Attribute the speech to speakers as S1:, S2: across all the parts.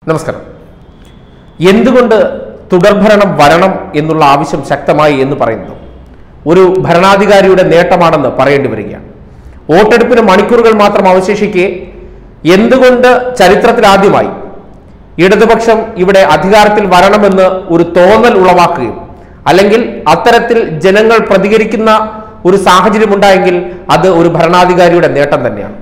S1: നമസ്കാരം എന്തുകൊണ്ട് തുടർഭരണം വരണം എന്നുള്ള ആവശ്യം ശക്തമായി എന്ന് പറയുന്നത് ഒരു ഭരണാധികാരിയുടെ നേട്ടമാണെന്ന് പറയേണ്ടി വരികയാണ് വോട്ടെടുപ്പിന് മണിക്കൂറുകൾ മാത്രം അവശേഷിക്കെ എന്തുകൊണ്ട് ചരിത്രത്തിൽ ആദ്യമായി ഇടതുപക്ഷം ഇവിടെ അധികാരത്തിൽ വരണമെന്ന് ഒരു തോന്നൽ ഉളവാക്കുകയും അല്ലെങ്കിൽ അത്തരത്തിൽ ജനങ്ങൾ പ്രതികരിക്കുന്ന ഒരു സാഹചര്യം ഉണ്ടായെങ്കിൽ അത് ഒരു ഭരണാധികാരിയുടെ നേട്ടം തന്നെയാണ്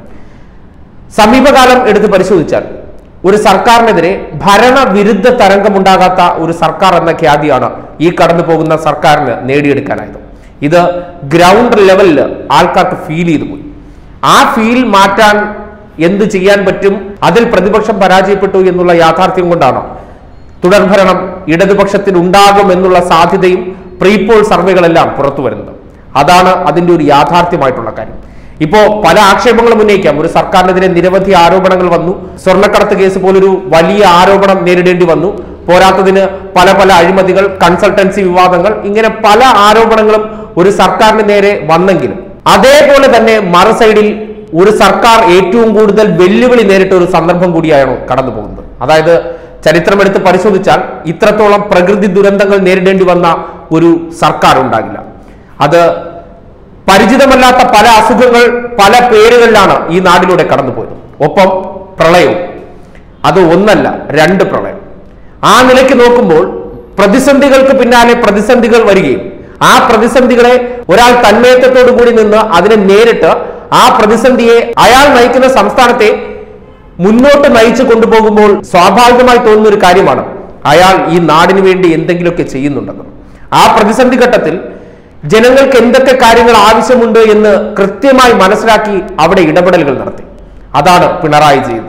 S1: സമീപകാലം എടുത്ത് പരിശോധിച്ചാൽ ഒരു സർക്കാരിനെതിരെ ഭരണവിരുദ്ധ തരംഗമുണ്ടാകാത്ത ഒരു സർക്കാർ എന്ന ഖ്യാതിയാണ് ഈ കടന്നു പോകുന്ന സർക്കാരിന് നേടിയെടുക്കാനായത് ഇത് ഗ്രൗണ്ട് ലെവലിൽ ആൾക്കാർക്ക് ഫീൽ ചെയ്തു പോയി ആ ഫീൽ മാറ്റാൻ എന്ത് ചെയ്യാൻ പറ്റും അതിൽ പ്രതിപക്ഷം പരാജയപ്പെട്ടു എന്നുള്ള യാഥാർത്ഥ്യം കൊണ്ടാണ് തുടർഭരണം ഇടതുപക്ഷത്തിന് ഉണ്ടാകും എന്നുള്ള സാധ്യതയും പ്രീപോൾ സർവേകളെല്ലാം പുറത്തു വരുന്നത് അതാണ് അതിന്റെ ഒരു യാഥാർത്ഥ്യമായിട്ടുള്ള കാര്യം ഇപ്പോ പല ആക്ഷേപങ്ങളും ഉന്നയിക്കാം ഒരു സർക്കാരിനെതിരെ നിരവധി ആരോപണങ്ങൾ വന്നു സ്വർണ്ണക്കടത്ത് കേസ് പോലൊരു വലിയ ആരോപണം നേരിടേണ്ടി വന്നു പോരാത്തതിന് പല പല അഴിമതികൾ കൺസൾട്ടൻസി വിവാദങ്ങൾ ഇങ്ങനെ പല ആരോപണങ്ങളും ഒരു സർക്കാരിന് നേരെ വന്നെങ്കിലും അതേപോലെ തന്നെ മറു സൈഡിൽ ഒരു സർക്കാർ ഏറ്റവും കൂടുതൽ വെല്ലുവിളി നേരിട്ട ഒരു സന്ദർഭം കൂടിയാണ് കടന്നു പോകുന്നത് അതായത് ചരിത്രമെടുത്ത് പരിശോധിച്ചാൽ ഇത്രത്തോളം പ്രകൃതി ദുരന്തങ്ങൾ നേരിടേണ്ടി വന്ന ഒരു സർക്കാർ ഉണ്ടാകില്ല അത് പരിചിതമല്ലാത്ത പല അസുഖങ്ങൾ പല പേരുകളിലാണ് ഈ നാടിലൂടെ കടന്നുപോയത് ഒപ്പം പ്രളയവും അത് ഒന്നല്ല രണ്ട് പ്രളയം ആ നിലയ്ക്ക് നോക്കുമ്പോൾ പ്രതിസന്ധികൾക്ക് പിന്നാലെ പ്രതിസന്ധികൾ വരികയും ആ പ്രതിസന്ധികളെ ഒരാൾ തന്മയത്വത്തോടു കൂടി നിന്ന് അതിനെ നേരിട്ട് ആ പ്രതിസന്ധിയെ അയാൾ നയിക്കുന്ന സംസ്ഥാനത്തെ മുന്നോട്ട് നയിച്ചു കൊണ്ടുപോകുമ്പോൾ സ്വാഭാവികമായി തോന്നുന്ന ഒരു കാര്യമാണ് അയാൾ ഈ നാടിന് വേണ്ടി എന്തെങ്കിലുമൊക്കെ ചെയ്യുന്നുണ്ടെന്ന് ആ പ്രതിസന്ധി ഘട്ടത്തിൽ ജനങ്ങൾക്ക് എന്തൊക്കെ കാര്യങ്ങൾ ആവശ്യമുണ്ട് എന്ന് കൃത്യമായി മനസ്സിലാക്കി അവിടെ ഇടപെടലുകൾ നടത്തി അതാണ് പിണറായി ചെയ്യുന്നത്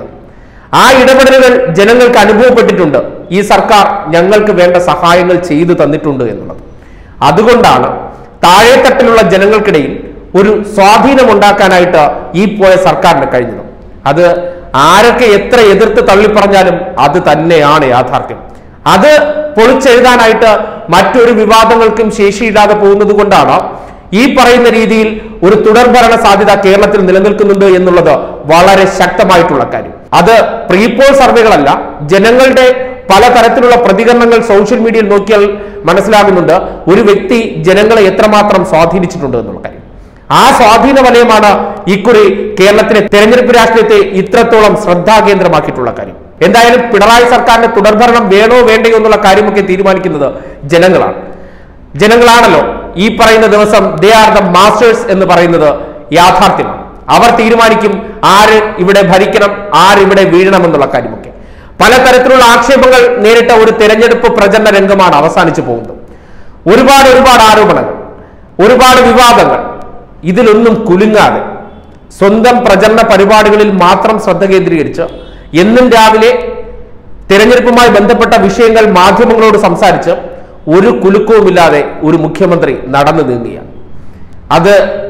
S1: ആ ഇടപെടലുകൾ ജനങ്ങൾക്ക് അനുഭവപ്പെട്ടിട്ടുണ്ട് ഈ സർക്കാർ ഞങ്ങൾക്ക് വേണ്ട സഹായങ്ങൾ ചെയ്തു തന്നിട്ടുണ്ട് എന്നുള്ളത് അതുകൊണ്ടാണ് താഴെത്തട്ടിലുള്ള ജനങ്ങൾക്കിടയിൽ ഒരു സ്വാധീനം ഉണ്ടാക്കാനായിട്ട് ഈ പോയ സർക്കാരിന് കഴിഞ്ഞത് അത് ആരൊക്കെ എത്ര എതിർത്ത് തള്ളിപ്പറഞ്ഞാലും അത് തന്നെയാണ് യാഥാർത്ഥ്യം അത് പൊളിച്ചെഴുതാനായിട്ട് മറ്റൊരു വിവാദങ്ങൾക്കും ശേഷിയില്ലാതെ പോകുന്നത് കൊണ്ടാണ് ഈ പറയുന്ന രീതിയിൽ ഒരു തുടർഭരണ സാധ്യത കേരളത്തിൽ നിലനിൽക്കുന്നുണ്ട് എന്നുള്ളത് വളരെ ശക്തമായിട്ടുള്ള കാര്യം അത് പ്രീപോൾ സർവേകളല്ല ജനങ്ങളുടെ പലതരത്തിലുള്ള പ്രതികരണങ്ങൾ സോഷ്യൽ മീഡിയയിൽ നോക്കിയാൽ മനസ്സിലാകുന്നുണ്ട് ഒരു വ്യക്തി ജനങ്ങളെ എത്രമാത്രം സ്വാധീനിച്ചിട്ടുണ്ട് എന്നുള്ള കാര്യം ആ സ്വാധീന വലയമാണ് ഇക്കുറി കേരളത്തിലെ തെരഞ്ഞെടുപ്പ് രാഷ്ട്രീയത്തെ ഇത്രത്തോളം ശ്രദ്ധാകേന്ദ്രമാക്കിയിട്ടുള്ള കാര്യം എന്തായാലും പിണറായി സർക്കാരിന് തുടർഭരണം വേണോ വേണ്ടയോ എന്നുള്ള കാര്യമൊക്കെ തീരുമാനിക്കുന്നത് ജനങ്ങളാണ് ജനങ്ങളാണല്ലോ ഈ പറയുന്ന ദിവസം ദേ ആർ ദ മാസ്റ്റേഴ്സ് എന്ന് പറയുന്നത് യാഥാർത്ഥ്യമാണ് അവർ തീരുമാനിക്കും ആര് ഇവിടെ ഭരിക്കണം ആര് ഇവിടെ വീഴണം എന്നുള്ള കാര്യമൊക്കെ പലതരത്തിലുള്ള ആക്ഷേപങ്ങൾ നേരിട്ട ഒരു തെരഞ്ഞെടുപ്പ് പ്രചരണ രംഗമാണ് അവസാനിച്ചു പോകുന്നത് ഒരുപാട് ഒരുപാട് ആരോപണങ്ങൾ ഒരുപാട് വിവാദങ്ങൾ ഇതിലൊന്നും കുലുങ്ങാതെ സ്വന്തം പ്രചരണ പരിപാടികളിൽ മാത്രം ശ്രദ്ധ കേന്ദ്രീകരിച്ച് എന്നും രാവിലെ തിരഞ്ഞെടുപ്പുമായി ബന്ധപ്പെട്ട വിഷയങ്ങൾ മാധ്യമങ്ങളോട് സംസാരിച്ച് ഒരു കുലുക്കവുമില്ലാതെ ഒരു മുഖ്യമന്ത്രി നടന്നു നീങ്ങുകയാണ് അത്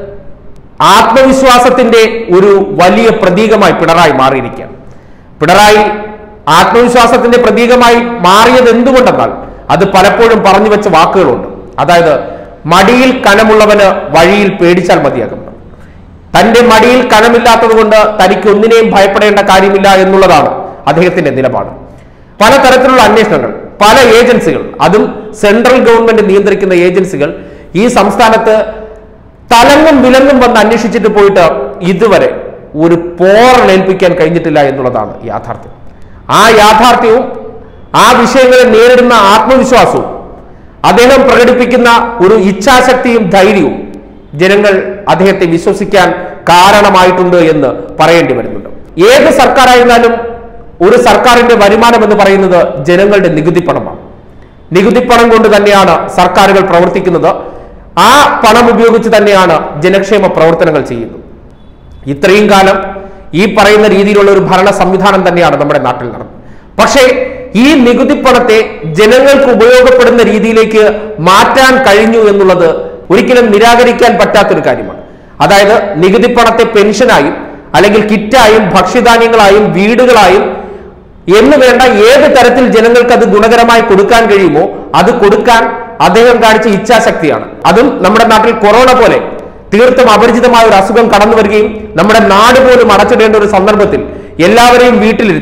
S1: ആത്മവിശ്വാസത്തിന്റെ ഒരു വലിയ പ്രതീകമായി പിണറായി മാറിയിരിക്കുകയാണ് പിണറായി ആത്മവിശ്വാസത്തിന്റെ പ്രതീകമായി മാറിയത് എന്തുകൊണ്ടെന്നാൽ അത് പലപ്പോഴും പറഞ്ഞു വെച്ച വാക്കുകളുണ്ട് അതായത് മടിയിൽ കനമുള്ളവന് വഴിയിൽ പേടിച്ചാൽ മതിയാകും തന്റെ മടിയിൽ കനമില്ലാത്തത് കൊണ്ട് തനിക്ക് ഒന്നിനെയും ഭയപ്പെടേണ്ട കാര്യമില്ല എന്നുള്ളതാണ് അദ്ദേഹത്തിന്റെ നിലപാട് പലതരത്തിലുള്ള അന്വേഷണങ്ങൾ പല ഏജൻസികൾ അതും സെൻട്രൽ ഗവൺമെന്റ് നിയന്ത്രിക്കുന്ന ഏജൻസികൾ ഈ സംസ്ഥാനത്ത് തലങ്ങും വിലങ്ങും വന്ന് അന്വേഷിച്ചിട്ട് പോയിട്ട് ഇതുവരെ ഒരു പോറലേൽപ്പിക്കാൻ കഴിഞ്ഞിട്ടില്ല എന്നുള്ളതാണ് യാഥാർത്ഥ്യം ആ യാഥാർത്ഥ്യവും ആ വിഷയങ്ങളെ നേരിടുന്ന ആത്മവിശ്വാസവും അദ്ദേഹം പ്രകടിപ്പിക്കുന്ന ഒരു ഇച്ഛാശക്തിയും ധൈര്യവും ജനങ്ങൾ അദ്ദേഹത്തെ വിശ്വസിക്കാൻ കാരണമായിട്ടുണ്ട് എന്ന് പറയേണ്ടി വരുന്നുണ്ട് ഏത് സർക്കാരായിരുന്നാലും ഒരു സർക്കാരിന്റെ വരുമാനം എന്ന് പറയുന്നത് ജനങ്ങളുടെ നികുതി പണമാണ് നികുതി പണം കൊണ്ട് തന്നെയാണ് സർക്കാരുകൾ പ്രവർത്തിക്കുന്നത് ആ പണം ഉപയോഗിച്ച് തന്നെയാണ് ജനക്ഷേമ പ്രവർത്തനങ്ങൾ ചെയ്യുന്നത് ഇത്രയും കാലം ഈ പറയുന്ന രീതിയിലുള്ള ഒരു ഭരണ സംവിധാനം തന്നെയാണ് നമ്മുടെ നാട്ടിൽ നടന്നത് പക്ഷേ ഈ നികുതി പണത്തെ ജനങ്ങൾക്ക് ഉപയോഗപ്പെടുന്ന രീതിയിലേക്ക് മാറ്റാൻ കഴിഞ്ഞു എന്നുള്ളത് ഒരിക്കലും നിരാകരിക്കാൻ പറ്റാത്തൊരു കാര്യമാണ് അതായത് നികുതി പണത്തെ പെൻഷനായും അല്ലെങ്കിൽ കിറ്റായും ഭക്ഷ്യധാന്യങ്ങളായും വീടുകളായും എന്ന് വേണ്ട ഏത് തരത്തിൽ ജനങ്ങൾക്ക് അത് ഗുണകരമായി കൊടുക്കാൻ കഴിയുമോ അത് കൊടുക്കാൻ അദ്ദേഹം കാണിച്ച ഇച്ഛാശക്തിയാണ് അതും നമ്മുടെ നാട്ടിൽ കൊറോണ പോലെ തീർത്തും അപരിചിതമായ ഒരു അസുഖം കടന്നു വരികയും നമ്മുടെ നാട് പോലും അടച്ചിടേണ്ട ഒരു സന്ദർഭത്തിൽ എല്ലാവരെയും വീട്ടിലിരുത്തി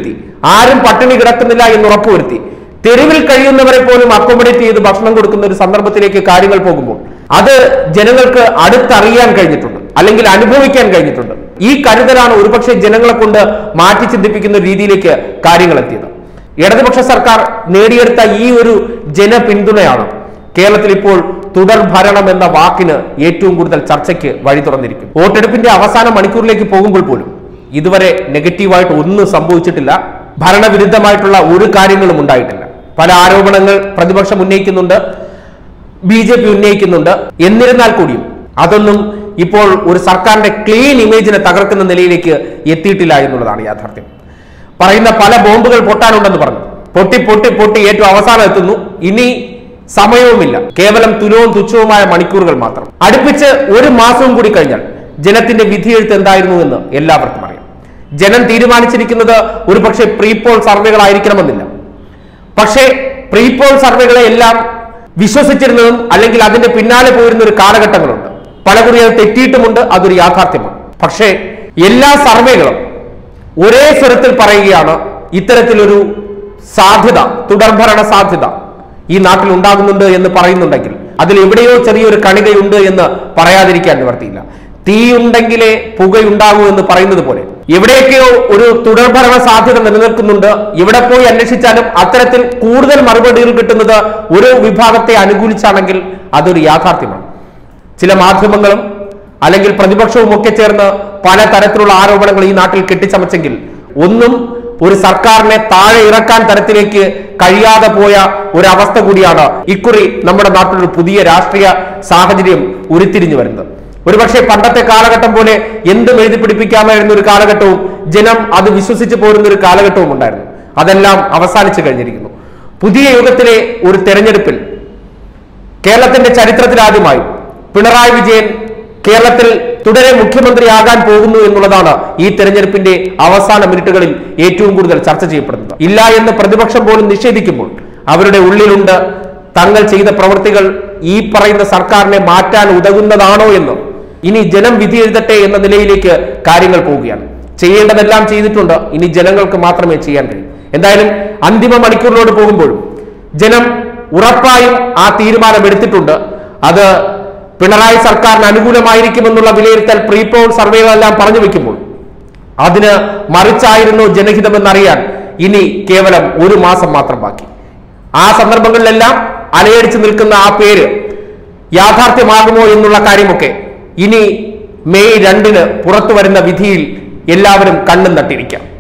S1: ആരും പട്ടിണി കിടക്കുന്നില്ല എന്ന് ഉറപ്പുവരുത്തി തെരുവിൽ കഴിയുന്നവരെ പോലും അക്കോമഡേറ്റ് ചെയ്ത് ഭക്ഷണം കൊടുക്കുന്ന ഒരു സന്ദർഭത്തിലേക്ക് കാര്യങ്ങൾ പോകുമ്പോൾ അത് ജനങ്ങൾക്ക് അടുത്തറിയാൻ കഴിഞ്ഞിട്ടുണ്ട് അല്ലെങ്കിൽ അനുഭവിക്കാൻ കഴിഞ്ഞിട്ടുണ്ട് ഈ കരുതലാണ് ഒരുപക്ഷെ ജനങ്ങളെ കൊണ്ട് മാറ്റി ചിന്തിപ്പിക്കുന്ന രീതിയിലേക്ക് കാര്യങ്ങൾ എത്തിയത് ഇടതുപക്ഷ സർക്കാർ നേടിയെടുത്ത ഈ ഒരു ജനപിന്തുണയാണ് കേരളത്തിൽ ഇപ്പോൾ തുടർ ഭരണം എന്ന വാക്കിന് ഏറ്റവും കൂടുതൽ ചർച്ചയ്ക്ക് വഴി തുറന്നിരിക്കും വോട്ടെടുപ്പിന്റെ അവസാന മണിക്കൂറിലേക്ക് പോകുമ്പോൾ പോലും ഇതുവരെ നെഗറ്റീവായിട്ട് ഒന്നും സംഭവിച്ചിട്ടില്ല ഭരണവിരുദ്ധമായിട്ടുള്ള ഒരു കാര്യങ്ങളും ഉണ്ടായിട്ടില്ല പല ആരോപണങ്ങൾ പ്രതിപക്ഷം ഉന്നയിക്കുന്നുണ്ട് ബി ജെ പി ഉന്നയിക്കുന്നുണ്ട് എന്നിരുന്നാൽ കൂടിയും അതൊന്നും ഇപ്പോൾ ഒരു സർക്കാരിന്റെ ക്ലീൻ ഇമേജിനെ തകർക്കുന്ന നിലയിലേക്ക് എത്തിയിട്ടില്ല എന്നുള്ളതാണ് യാഥാർത്ഥ്യം പറയുന്ന പല ബോംബുകൾ പൊട്ടാനുണ്ടെന്ന് പറഞ്ഞു പൊട്ടി പൊട്ടി പൊട്ടി ഏറ്റവും അവസാനം എത്തുന്നു ഇനി സമയവുമില്ല കേവലം തുലവും തുച്ഛവുമായ മണിക്കൂറുകൾ മാത്രം അടുപ്പിച്ച് ഒരു മാസവും കൂടി കഴിഞ്ഞാൽ ജനത്തിന്റെ വിധിയെഴുത്ത് എന്തായിരുന്നു എന്ന് എല്ലാവർക്കും അറിയാം ജനം തീരുമാനിച്ചിരിക്കുന്നത് ഒരു പക്ഷേ പ്രീപോൾ സർവേകളായിരിക്കണമെന്നില്ല പക്ഷേ പ്രീപോൾ സർവേകളെ എല്ലാം വിശ്വസിച്ചിരുന്നതും അല്ലെങ്കിൽ അതിന്റെ പിന്നാലെ പോയിരുന്ന ഒരു കാലഘട്ടങ്ങളുണ്ട് പലകുറി അത് തെറ്റിയിട്ടുമുണ്ട് അതൊരു യാഥാർത്ഥ്യമാണ് പക്ഷേ എല്ലാ സർവേകളും ഒരേ സ്വരത്തിൽ പറയുകയാണ് ഇത്തരത്തിലൊരു സാധ്യത തുടർഭരണ സാധ്യത ഈ നാട്ടിൽ ഉണ്ടാകുന്നുണ്ട് എന്ന് പറയുന്നുണ്ടെങ്കിൽ അതിൽ എവിടെയോ ചെറിയൊരു കണികയുണ്ട് എന്ന് പറയാതിരിക്കാൻ നിവർത്തിയില്ല തീയുണ്ടെങ്കിലേ പുകയുണ്ടാകൂ എന്ന് പറയുന്നത് പോലെ എവിടെയൊക്കെയോ ഒരു തുടർഭരണ സാധ്യത നിലനിൽക്കുന്നുണ്ട് ഇവിടെ പോയി അന്വേഷിച്ചാലും അത്തരത്തിൽ കൂടുതൽ മറുപടികൾ കിട്ടുന്നത് ഒരു വിഭാഗത്തെ അനുകൂലിച്ചാണെങ്കിൽ അതൊരു യാഥാർത്ഥ്യമാണ് ചില മാധ്യമങ്ങളും അല്ലെങ്കിൽ പ്രതിപക്ഷവും ഒക്കെ ചേർന്ന് പല തരത്തിലുള്ള ആരോപണങ്ങൾ ഈ നാട്ടിൽ കെട്ടിച്ചമച്ചെങ്കിൽ ഒന്നും ഒരു സർക്കാരിനെ താഴെ ഇറക്കാൻ തരത്തിലേക്ക് കഴിയാതെ പോയ ഒരു അവസ്ഥ കൂടിയാണ് ഇക്കുറി നമ്മുടെ നാട്ടിൽ ഒരു പുതിയ രാഷ്ട്രീയ സാഹചര്യം ഉരുത്തിരിഞ്ഞു വരുന്നത് ഒരുപക്ഷെ പണ്ടത്തെ കാലഘട്ടം പോലെ എന്തും എഴുതി പിടിപ്പിക്കാമായിരുന്ന ഒരു കാലഘട്ടവും ജനം അത് വിശ്വസിച്ച് പോരുന്ന ഒരു കാലഘട്ടവും ഉണ്ടായിരുന്നു അതെല്ലാം അവസാനിച്ചു കഴിഞ്ഞിരിക്കുന്നു പുതിയ യുഗത്തിലെ ഒരു തെരഞ്ഞെടുപ്പിൽ കേരളത്തിന്റെ ചരിത്രത്തിൽ ആദ്യമായി പിണറായി വിജയൻ കേരളത്തിൽ തുടരെ മുഖ്യമന്ത്രിയാകാൻ പോകുന്നു എന്നുള്ളതാണ് ഈ തെരഞ്ഞെടുപ്പിന്റെ അവസാന മിനിറ്റുകളിൽ ഏറ്റവും കൂടുതൽ ചർച്ച ചെയ്യപ്പെടുന്നത് ഇല്ല എന്ന് പ്രതിപക്ഷം പോലും നിഷേധിക്കുമ്പോൾ അവരുടെ ഉള്ളിലുണ്ട് തങ്ങൾ ചെയ്ത പ്രവൃത്തികൾ ഈ പറയുന്ന സർക്കാരിനെ മാറ്റാൻ ഉതകുന്നതാണോ എന്ന് ഇനി ജനം വിധി എഴുതട്ടെ എന്ന നിലയിലേക്ക് കാര്യങ്ങൾ പോവുകയാണ് ചെയ്യേണ്ടതെല്ലാം ചെയ്തിട്ടുണ്ട് ഇനി ജനങ്ങൾക്ക് മാത്രമേ ചെയ്യാൻ കഴിയൂ എന്തായാലും അന്തിമ മണിക്കൂറിലോട്ട് പോകുമ്പോഴും ജനം ഉറപ്പായും ആ തീരുമാനം എടുത്തിട്ടുണ്ട് അത് പിണറായി സർക്കാരിന് അനുകൂലമായിരിക്കുമെന്നുള്ള വിലയിരുത്തൽ പ്രീപോൾ സർവേകളെല്ലാം പറഞ്ഞു വെക്കുമ്പോൾ അതിന് മറിച്ചായിരുന്നു ജനഹിതമെന്നറിയാൻ ഇനി കേവലം ഒരു മാസം മാത്രം ബാക്കി ആ സന്ദർഭങ്ങളിലെല്ലാം അലയടിച്ചു നിൽക്കുന്ന ആ പേര് യാഥാർത്ഥ്യമാകുമോ എന്നുള്ള കാര്യമൊക്കെ ഇനി മെയ് രണ്ടിന് പുറത്തു വരുന്ന വിധിയിൽ എല്ലാവരും കണ്ണും നട്ടിരിക്കാം